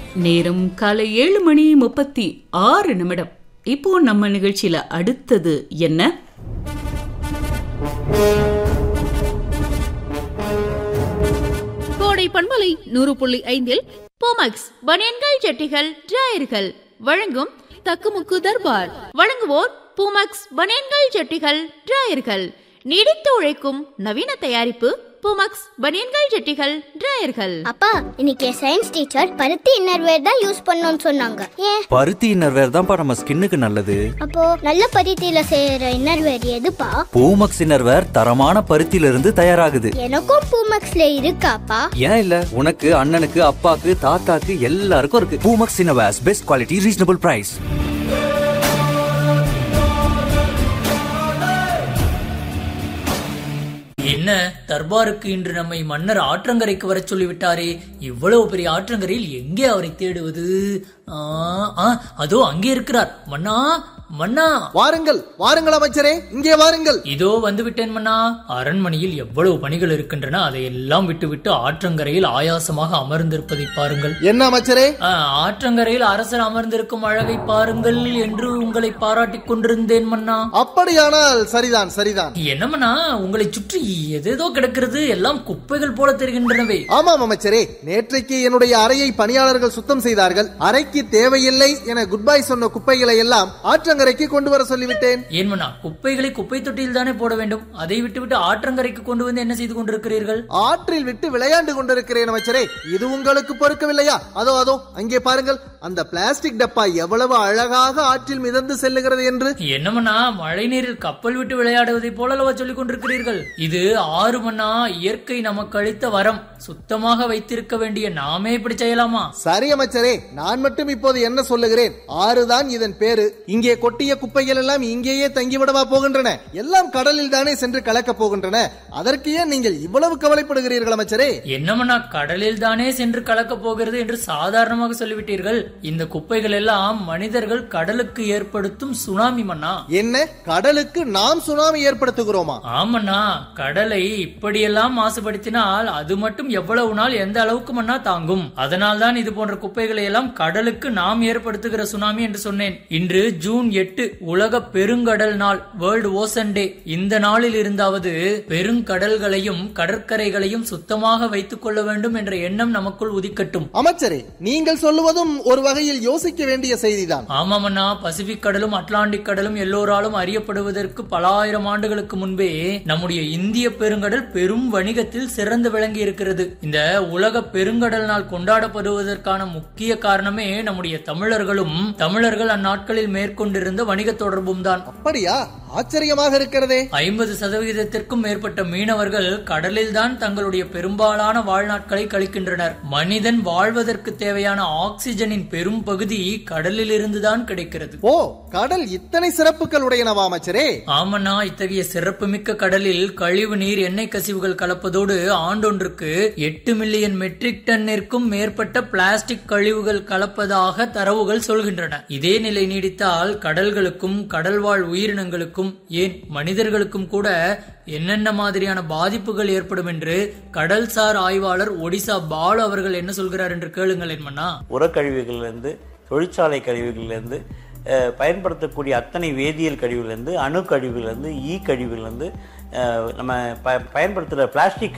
நேரம் காலை ஏழு மணி முப்பத்தி ஆறு நிமிடம் இப்போ நம்ம நிகழ்ச்சியில அடுத்தது என்ன கோடை பண்பலை நூறு புள்ளி ஐந்தில் போமக்ஸ் பனியன்கள் ஜட்டிகள் டிராயர்கள் வழங்கும் தக்குமுக்கு தர்பார் வழங்குவோர் பூமக்ஸ் பனியன்கள் ஜட்டிகள் டிராயர்கள் நீடித்து உழைக்கும் நவீன தயாரிப்பு பூமக்ஸ் பனியன்கள் ஜட்டிகள் டிராயர்கள் அப்பா இன்னைக்கு சயின்ஸ் டீச்சர் பருத்தி இன்னர்வேர் தான் யூஸ் பண்ணணும்னு சொன்னாங்க ஏன் பருத்தி இன்னர்வேர் தான்ப்பா நம்ம ஸ்கின்னுக்கு நல்லது அப்போ நல்ல பருத்தியில செய்யற இன்னர்வேர் எதுப்பா பூமக்ஸ் இன்னர்வேர் தரமான பருத்தியில இருந்து தயாராகுது எனக்கும் பூமக்ஸ்ல இருக்காப்பா ஏன் இல்ல உனக்கு அண்ணனுக்கு அப்பாக்கு தாத்தாக்கு எல்லாருக்கும் இருக்கு Poomex innerwears best quality reasonable price என்ன தர்பாருக்கு இன்று நம்மை மன்னர் ஆற்றங்கரைக்கு வரச் சொல்லிவிட்டாரே இவ்வளவு பெரிய ஆற்றங்கரையில் எங்கே அவரை தேடுவது ஆ, ஆ, அதோ அங்கே இருக்கிறார் மன்னா மன்னா வாருங்கள் வாருங்கள் அமைச்சரே இங்கே வாருங்கள் இதோ வந்து விட்டேன் மன்னா அரண்மனையில் எவ்வளவு பணிகள் இருக்கின்றன அதையெல்லாம் விட்டுவிட்டு ஆற்றங்கரையில் ஆயாசமாக அமர்ந்திருப்பதை பாருங்கள் என்ன அமைச்சரே ஆ, ஆற்றங்கரையில் அரசர் அமர்ந்திருக்கும் அழகை பாருங்கள் என்று உங்களை பாராட்டிக் கொண்டிருந்தேன் மன்னா அப்படியானால் சரிதான் சரிதான் என்ன மன்னா உங்களை சுற்றி எதேதோ கிடக்கிறது எல்லாம் குப்பைகள் போல தெரிகின்றனவே ஆமாம் அமைச்சரே நேற்றைக்கு என்னுடைய அறையை பணியாளர்கள் சுத்தம் செய்தார்கள் அறைக்கு தேவையில்லை என குட் பை சொன்ன குப்பைகளை எல்லாம் ஆற்றங்கரைக்கு கொண்டு வர சொல்லிவிட்டேன் ஏன் மன்னா குப்பைகளை குப்பை தொட்டியில் தானே போட வேண்டும் அதை விட்டுவிட்டு ஆற்றங்கரைக்கு கொண்டு வந்து என்ன செய்து கொண்டிருக்கிறீர்கள் ஆற்றில் விட்டு விளையாண்டு கொண்டிருக்கிறேன் அமைச்சரே இது உங்களுக்கு பொறுக்கவில்லையா அதோ அதோ அங்கே பாருங்கள் அந்த பிளாஸ்டிக் டப்பா எவ்வளவு அழகாக ஆற்றில் மிதந்து செல்லுகிறது என்று என்ன மன்னா மழை நீரில் கப்பல் விட்டு விளையாடுவதை போல அல்லவா சொல்லிக் கொண்டிருக்கிறீர்கள் இது ஆறு மன்னா இயற்கை நமக்கு அளித்த வரம் சுத்தமாக வைத்திருக்க வேண்டிய நாமே இப்படி செய்யலாமா சரி அமைச்சரே நான் மட்டும் இப்போது என்ன சொல்லுகிறேன் ஆறுதான் இதன் பேரு இங்கே கொட்டிய குப்பைகள் எல்லாம் இங்கேயே தங்கிவிடவா போகின்றன எல்லாம் கடலில் தானே சென்று கலக்கப் போகின்றன அதற்கு ஏன் நீங்கள் இவ்வளவு கவலைப்படுகிறீர்கள் அமைச்சரே என்ன மன்னா கடலில் தானே சென்று கலக்கப் போகிறது என்று சாதாரணமாக சொல்லிவிட்டீர்கள் இந்த குப்பைகள் எல்லாம் மனிதர்கள் கடலுக்கு ஏற்படுத்தும் சுனாமி மன்னா என்ன கடலுக்கு நாம் சுனாமி ஏற்படுத்துகிறோமா ஆமண்ணா கடலை இப்படியெல்லாம் மாசுபடுத்தினால் அது மட்டும் எவ்வளவு நாள் எந்த அளவுக்கு மண்ணா தாங்கும் அதனால் தான் இது போன்ற குப்பைகளை எல்லாம் கடலுக்கு நாம் ஏற்படுத்துகிற சுனாமி என்று சொன்னேன் இன்று ஜூன் எட்டு உலக பெருங்கடல் நாள் வேர்ல்டு ஓசன் டே இந்த நாளில் இருந்தாவது பெருங்கடல்களையும் கடற்கரைகளையும் சுத்தமாக வைத்துக் கொள்ள வேண்டும் என்ற எண்ணம் நமக்குள் உதிக்கட்டும் அமைச்சரே நீங்கள் சொல்லுவதும் ஒரு வகையில் யோசிக்க வேண்டிய செய்திதான் ஆமாமண்ணா பசிபிக் கடலும் அட்லாண்டிக் கடலும் எல்லோராலும் அறியப்படுவதற்கு பல ஆயிரம் ஆண்டுகளுக்கு முன்பே நம்முடைய இந்திய பெருங்கடல் பெரும் வணிகத்தில் சிறந்து விளங்கி இருக்கிறது இந்த உலக பெருங்கடல் நாள் கொண்டாடப்படுவதற்கான முக்கிய காரணமே நம்முடைய தமிழர்களும் தமிழர்கள் அந்நாட்களில் மேற்கொண்டிருந்த வணிக தொடர்பும் தான் அப்படியா ஆச்சரியமாக இருக்கிறதே ஐம்பது சதவிகிதத்திற்கும் மேற்பட்ட மீனவர்கள் கடலில்தான் தங்களுடைய பெரும்பாலான வாழ்நாட்களை கழிக்கின்றனர் மனிதன் வாழ்வதற்கு தேவையான ஆக்சிஜனின் பெரும் பகுதி கடலில் இருந்துதான் கிடைக்கிறது ஓ கடல் இத்தனை சிறப்புகள் உடையனவா அமைச்சரே ஆமண்ணா இத்தகைய சிறப்புமிக்க கடலில் கழிவு நீர் எண்ணெய் கசிவுகள் கலப்பதோடு ஆண்டொன்றுக்கு எட்டு மில்லியன் மெட்ரிக் டன்னிற்கும் மேற்பட்ட பிளாஸ்டிக் கழிவுகள் கலப்பதாக தரவுகள் சொல்கின்றன இதே நிலை நீடித்தால் கடல்களுக்கும் கடல்வாழ் உயிரினங்களுக்கும் ஏன் மனிதர்களுக்கும் கூட என்னென்ன மாதிரியான பாதிப்புகள் ஏற்படும் என்று கடல்சார் ஆய்வாளர் ஒடிசா பாலு அவர்கள் என்ன சொல்கிறார் என்று கேளுங்களேன் மன்னா உரக்கழிவுகள்லேருந்து தொழிற்சாலை கழிவுகள்லேருந்து அஹ், பயன்படுத்தக்கூடிய அத்தனை வேதியியல் கழிவுலேருந்து அணு கழிவுலேருந்து ஈ கழிவுலேருந்து அஹ், நம்ம ப பயன்படுத்துகிற பிளாஸ்டிக்